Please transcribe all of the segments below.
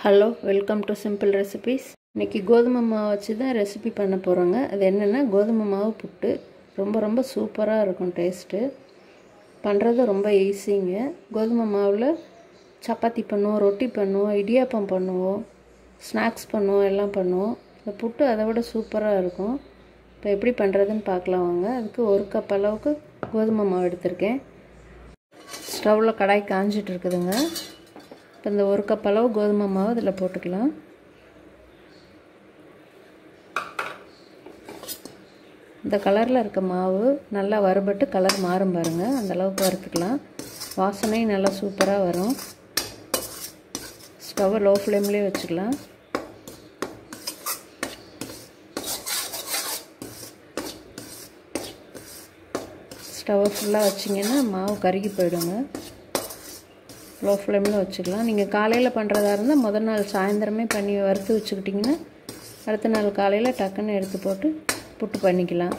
hello welcome to simple recipes இன்றைக்கி கோதுமை மாவு வச்சு தான் ரெசிபி பண்ண போகிறோங்க அது என்னென்னா கோதுமை மாவு புட்டு ரொம்ப ரொம்ப சூப்பராக இருக்கும் டேஸ்ட்டு பண்ணுறது ரொம்ப ஈஸிங்க கோதுமை மாவில் சப்பாத்தி பண்ணுவோம் ரொட்டி பண்ணுவோம் இடியாப்பம் பண்ணுவோம் ஸ்நாக்ஸ் பண்ணுவோம் எல்லாம் பண்ணுவோம் இந்த புட்டு அதை விட சூப்பராக இருக்கும் இப்போ எப்படி பண்ணுறதுன்னு பார்க்கலாம் வாங்க அதுக்கு ஒரு கப் அளவுக்கு கோதுமை மாவு எடுத்திருக்கேன் ஸ்டவ்வில் கடாய் காஞ்சிட்டு இருக்குதுங்க இப்போ இந்த ஒரு கப் அளவு கோதுமை மாவு இதில் போட்டுக்கலாம் இந்த கலரில் இருக்க மாவு நல்லா வறுபட்டு கலர் மாறும் பாருங்கள் அந்த அளவுக்கு வறுத்துக்கலாம் வாசனையும் நல்லா சூப்பராக வரும் ஸ்டவ்வை லோ ஃப்ளேம்லேயே வச்சுக்கலாம் ஸ்டவ்வை ஃபுல்லாக வச்சிங்கன்னா மாவு கருகி போயிடுங்க லோ ஃப்ளேமில் வச்சுக்கலாம் நீங்கள் காலையில் பண்ணுறதா இருந்தால் முதல் நாள் சாயந்தரமே பண்ணி வறுத்து வச்சுக்கிட்டிங்கன்னா அடுத்த நாள் காலையில் டக்குன்னு எடுத்து போட்டு புட்டு பண்ணிக்கலாம்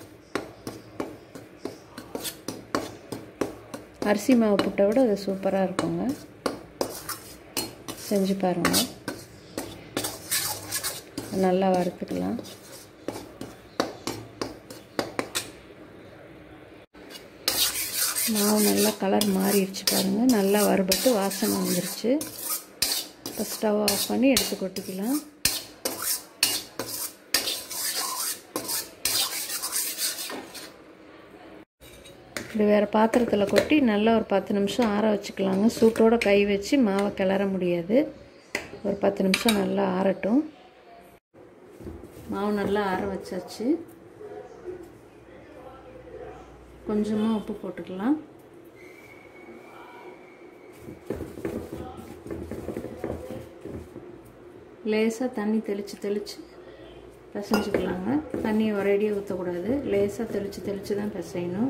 அரிசி மாவு புட்டை விட அது சூப்பராக இருக்குங்க செஞ்சு பாருங்கள் நல்லா வறுத்துக்கலாம் மாவு நல்லா கலர் மாறிடுச்சு பாருங்கள் நல்லா வறுபட்டு வாசனை வந்துருச்சு இப்போ ஸ்டவ் ஆஃப் பண்ணி எடுத்து கொட்டிக்கலாம் இப்படி வேறு பாத்திரத்தில் கொட்டி நல்லா ஒரு பத்து நிமிஷம் ஆற வச்சுக்கலாங்க சூட்டோட கை வச்சு மாவை கிளற முடியாது ஒரு பத்து நிமிஷம் நல்லா ஆறட்டும் மாவு நல்லா ஆற வச்சாச்சு கொஞ்சமாக உப்பு போட்டுக்கலாம் லேசாக தண்ணி தெளித்து தெளித்து பிசைஞ்சுக்கலாங்க தண்ணியை ஒரேடியாக ஊற்றக்கூடாது லேசாக தெளித்து தெளித்து தான் பிசையணும்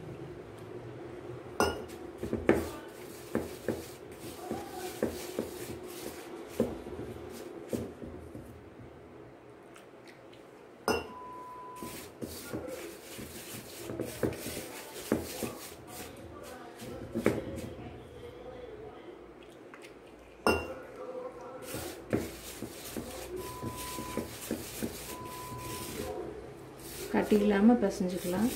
கட்டி இல்லாமல் பிசைஞ்சுக்கலாம்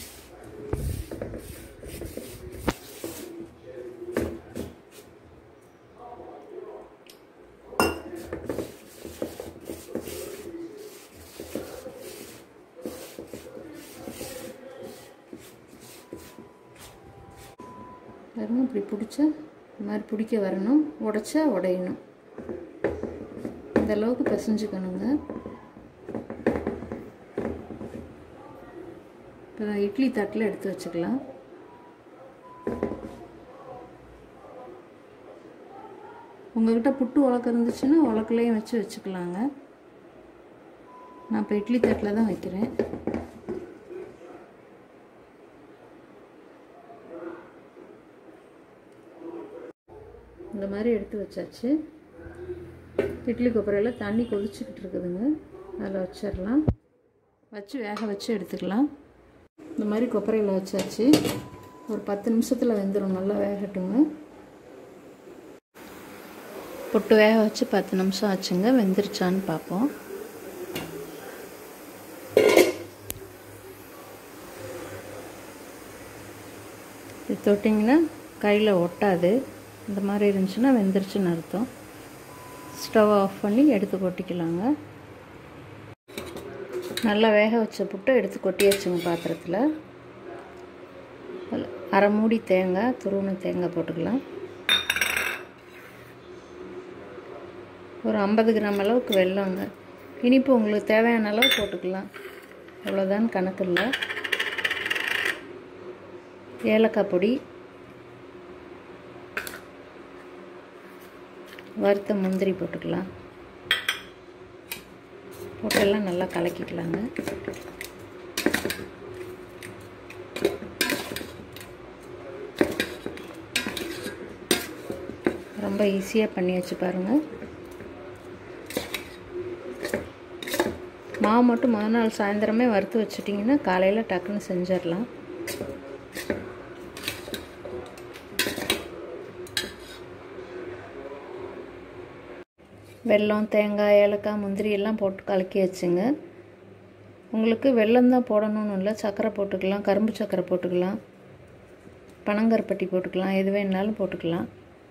பாருங்க இப்படி பிடிச்சா இந்த மாதிரி பிடிக்க வரணும் உடைச்சா உடையணும் இந்த அளவுக்கு பிசைஞ்சுக்கணுங்க இப்போ இட்லி தட்டில் எடுத்து வச்சுக்கலாம் உங்கள்கிட்ட புட்டு உலக்கு இருந்துச்சுன்னா உலக்குலையும் வச்சு வச்சுக்கலாங்க நான் இப்போ இட்லி தட்டில் தான் வைக்கிறேன் இந்த மாதிரி எடுத்து வச்சாச்சு இட்லி கொப்பரையில் தண்ணி கொதிச்சுக்கிட்டு இருக்குதுங்க அதில் வச்சிடலாம் வச்சு வேக வச்சு எடுத்துக்கலாம் இந்த மாதிரி கொப்பரையில் வச்சாச்சு ஒரு பத்து நிமிஷத்தில் வெந்துடும் நல்லா வேகட்டுங்க புட்டு வேக வச்சு பத்து நிமிஷம் ஆச்சுங்க வெந்துருச்சான்னு பார்ப்போம் இது தொட்டிங்கன்னா கையில் ஒட்டாது இந்த மாதிரி இருந்துச்சுன்னா வெந்துருச்சுன்னு அர்த்தம் ஸ்டவ் ஆஃப் பண்ணி எடுத்து கொட்டிக்கலாங்க நல்லா வேக வச்ச புட்டை எடுத்து கொட்டியாச்சுங்க பாத்திரத்தில் அரை மூடி தேங்காய் துருவண தேங்காய் போட்டுக்கலாம் ஒரு ஐம்பது கிராம் அளவுக்கு வெல்லங்க இனிப்பு உங்களுக்கு தேவையான அளவு போட்டுக்கலாம் அவ்வளோதான் கணக்கு இல்லை ஏலக்காய் பொடி வறுத்த முந்திரி போட்டுக்கலாம் போட்டெல்லாம் நல்லா கலக்கிக்கலாங்க ரொம்ப ஈஸியாக பண்ணி வச்சு பாருங்கள் மாவு மட்டும் மொதல் நாள் சாயந்தரமே வறுத்து வச்சுட்டிங்கன்னா காலையில் டக்குன்னு செஞ்சிடலாம் வெல்லம் தேங்காய் ஏலக்காய் முந்திரி எல்லாம் போட்டு கலக்கி வச்சுங்க உங்களுக்கு வெல்லம் தான் போடணும்னு இல்லை சர்க்கரை போட்டுக்கலாம் கரும்பு சர்க்கரை போட்டுக்கலாம் பனங்கருப்பட்டி போட்டுக்கலாம் எது வேணாலும் போட்டுக்கலாம்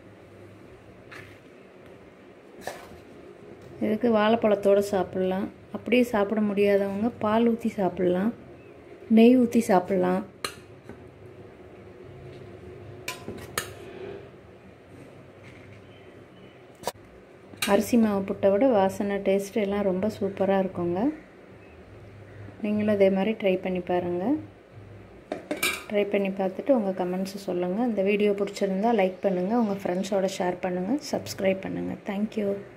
இதுக்கு வாழைப்பழத்தோடு சாப்பிட்லாம் அப்படியே சாப்பிட முடியாதவங்க பால் ஊற்றி சாப்பிட்லாம் நெய் ஊற்றி சாப்பிட்லாம் அரிசி மாவு புட்டை விட வாசனை டேஸ்ட் எல்லாம் ரொம்ப சூப்பராக இருக்குங்க நீங்களும் அதே மாதிரி ட்ரை பண்ணி பாருங்கள் ட்ரை பண்ணி பார்த்துட்டு உங்கள் கமெண்ட்ஸை சொல்லுங்கள் இந்த வீடியோ பிடிச்சிருந்தா லைக் பண்ணுங்கள் உங்கள் ஃப்ரெண்ட்ஸோட ஷேர் பண்ணுங்கள் சப்ஸ்கிரைப் பண்ணுங்கள் தேங்க்யூ